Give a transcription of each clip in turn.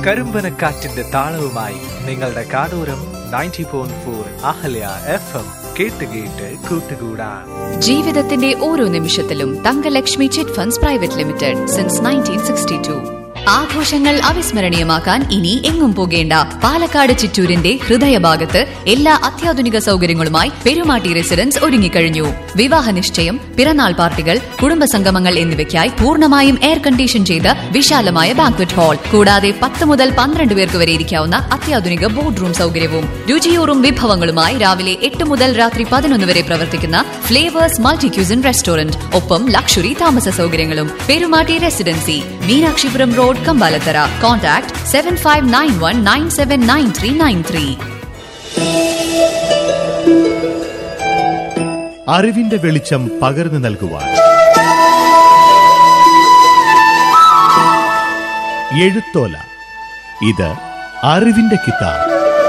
കരിമ്പനക്കാറ്റിന്റെ താളവുമായി നിങ്ങളുടെ കാതോരം ninety point four Ahalya F M കേട്ട് കേട്ട് കൂട്ടുകൂടാൻ ജീവിതത്തിന്റെ ഓരോ നിമിഷത്തിലും Thankalakshmi chit funds private limited since nineteen sixty two ആഘോഷങ്ങൾ അവിസ്മരണീയമാക്കാൻ ഇനി എങ്ങും പോകേണ്ട പാലക്കാട് ചിറ്റൂരിന്റെ ഹൃദയഭാഗത്ത് എല്ലാ അത്യാധുനിക സൗകര്യങ്ങളുമായി പെരുമാട്ടി റെസിഡൻസ് ഒരുങ്ങിക്കഴിഞ്ഞു വിവാഹ നിശ്ചയം പിറന്നാൾ പാർട്ടികൾ കുടുംബസംഗമങ്ങൾ എന്നിവയ്ക്കായി പൂർണ്ണമായും എയർ കണ്ടീഷൻ ചെയ്ത വിശാലമായ ബാങ്ക്വറ്റ് ഹാൾ കൂടാതെ പത്ത് മുതൽ പന്ത്രണ്ട് പേർക്ക് വരെ ഇരിക്കാവുന്ന അത്യാധുനിക ബോർഡ് റൂം സൗകര്യവും രുചിയൂറും വിഭവങ്ങളുമായി രാവിലെ എട്ട് മുതൽ രാത്രി പതിനൊന്ന് വരെ പ്രവർത്തിക്കുന്ന ഫ്ലേവേഴ്സ് മൾട്ടി ക്യൂസിൻ റെസ്റ്റോറന്റ് ഒപ്പം ലക്ഷറി താമസ സൗകര്യങ്ങളും Perumatty residency Meenakshipuram road Kambalathara contact seven five nine one nine seven nine three nine three അറിവിന്റെ വെളിച്ചം പകർന്നു നൽകുവാൻ എഴുത്തോല ഇത് അറിവിന്റെ കിതാബ്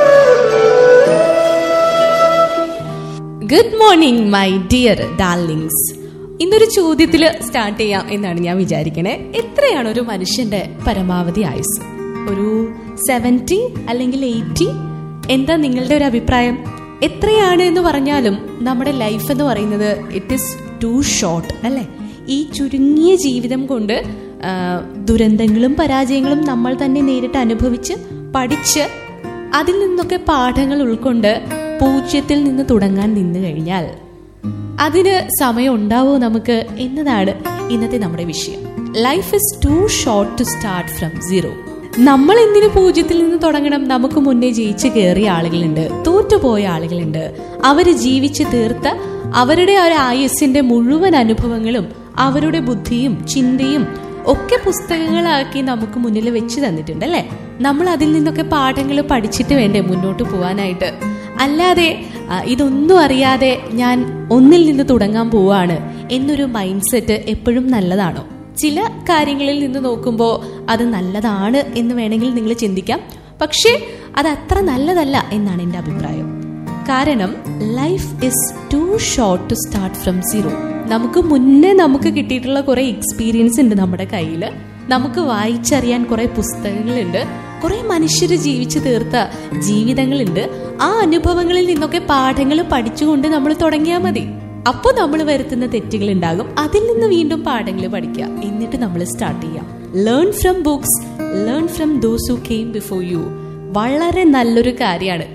good morning my dear darlings ഇന്നൊരു ചോദ്യത്തിൽ സ്റ്റാർട്ട് ചെയ്യാം എന്നാണ് ഞാൻ വിചാരിക്കണേ എത്രയാണ് ഒരു മനുഷ്യന്റെ പരമാവധി ആയുസ് ഒരു സെവൻറ്റി അല്ലെങ്കിൽ എയ്റ്റി എന്താ നിങ്ങളുടെ ഒരു അഭിപ്രായം എത്രയാണ് എന്ന് പറഞ്ഞാലും നമ്മുടെ ലൈഫ് എന്ന് പറയുന്നത് ഇറ്റ് ഇസ് ടു ഷോർട്ട് അല്ലേ ഈ ചുരുങ്ങിയ ജീവിതം കൊണ്ട് ആ, ദുരന്തങ്ങളും പരാജയങ്ങളും നമ്മൾ തന്നെ നേരിട്ട് അനുഭവിച്ച് പഠിച്ച് അതിൽ നിന്നൊക്കെ പാഠങ്ങൾ ഉൾക്കൊണ്ട് പൂജ്യത്തിൽ നിന്ന് തുടങ്ങാൻ നിന്നു കഴിഞ്ഞാൽ അതിന് സമയം ഉണ്ടാവോ നമുക്ക് എന്നതാണ് ഇന്നത്തെ നമ്മുടെ വിഷയം life is too short to start from zero നമ്മൾ എന്തിനു പൂജ്യത്തിൽ നിന്ന് തുടങ്ങണം നമുക്ക് മുന്നേ ജയിച്ചു കയറിയ ആളുകളുണ്ട് തോറ്റുപോയ ആളുകളുണ്ട് അവര് ജീവിച്ച് തീർത്ത അവരുടെ ആ ഒരു ആയുസ്സിന്റെ മുഴുവൻ അനുഭവങ്ങളും അവരുടെ ബുദ്ധിയും ചിന്തയും ഒക്കെ പുസ്തകങ്ങളാക്കി നമുക്ക് മുന്നിൽ വെച്ച് തന്നിട്ടുണ്ട് അല്ലേ നമ്മൾ അതിൽ നിന്നൊക്കെ പാഠങ്ങൾ പഠിച്ചിട്ട് വേണ്ടേ മുന്നോട്ട് പോവാനായിട്ട് അല്ലാതെ ആ, ഇതൊന്നും അറിയാതെ ഞാൻ ഒന്നിൽ നിന്ന് തുടങ്ങാൻ പോവാണ് എന്നൊരു മൈൻഡ് സെറ്റ് എപ്പോഴും നല്ലതാണോ ചില കാര്യങ്ങളിൽ നിന്ന് നോക്കുമ്പോൾ അത് നല്ലതാണ് എന്ന് വേണമെങ്കിൽ നിങ്ങൾ ചിന്തിക്കാം പക്ഷേ അത് അത്ര നല്ലതല്ല എന്നാണ് എൻ്റെ അഭിപ്രായം കാരണം life is too short to start from zero നമുക്ക് മുന്നേ നമുക്ക് കിട്ടിയിട്ടുള്ള കുറെ എക്സ്പീരിയൻസ് ഉണ്ട് നമ്മുടെ കയ്യിൽ നമുക്ക് വായിച്ചറിയാൻ കുറെ പുസ്തകങ്ങളുണ്ട് കുറെ മനുഷ്യർ ജീവിച്ചു തീർത്ത ജീവിതങ്ങളുണ്ട് ആ അനുഭവങ്ങളിൽ നിന്നൊക്കെ പാഠങ്ങൾ പഠിച്ചുകൊണ്ട് നമ്മൾ തുടങ്ങിയാൽ മതി അപ്പോൾ നമ്മൾ വരുത്തുന്ന തെറ്റുകൾ ഉണ്ടാകും അതിൽ നിന്ന് വീണ്ടും പാഠങ്ങൾ പഠിക്കുക എന്നിട്ട് നമ്മൾ സ്റ്റാർട്ട് ചെയ്യാം learn from books learn from those who came before you വളരെ നല്ലൊരു കാര്യമാണ്